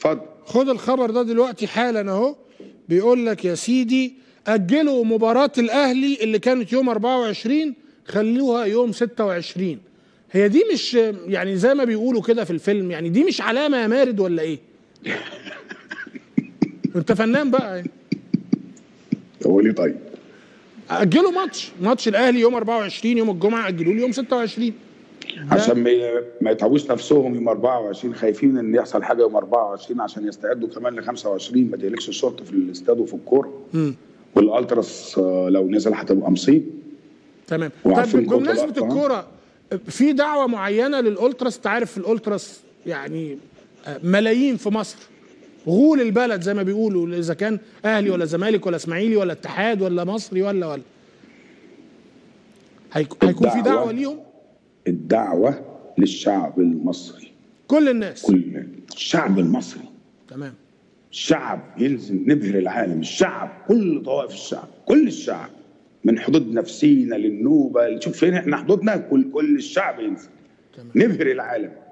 اتفضل خد الخبر ده دلوقتي حالا اهو بيقول لك يا سيدي اجلوا مباراة الاهلي اللي كانت يوم 24 خلوها يوم 26 هي دي مش يعني زي ما بيقولوا كده في الفيلم يعني دي مش علامة يا مارد ولا ايه؟ انت فنان بقى يعني. هو ليه طيب اجلوا ماتش ماتش الاهلي يوم 24 يوم الجمعة اجلوه يوم 26 عشان ما ما يتعبوش نفسهم يوم 24 خايفين ان يحصل حاجه يوم 24 عشان يستعدوا كمان ل 25 ما تهلكش الشرطه في الاستاد وفي الكوره والالتراس آه، لو نزل هتبقى مصيب تمام طب وعارفين كورة بمناسبة بقى، ها؟ الكورة في دعوة معينة للأولتراس أنت عارف الأولتراس يعني آه، ملايين في مصر غول البلد زي ما بيقولوا إذا كان أهلي ولا زمالك ولا إسماعيلي ولا اتحاد ولا مصري ولا ولا هيك- هيكون في الدعوة- دعوة ليهم الدعوه للشعب المصري كل الناس كل الشعب المصري تمام الشعب يلزم نبهر العالم الشعب كل طوائف الشعب كل الشعب من حدود نفسينا للنوبه شوف فين احنا حدودنا كل كل الشعب ينزل تمام. نبهر العالم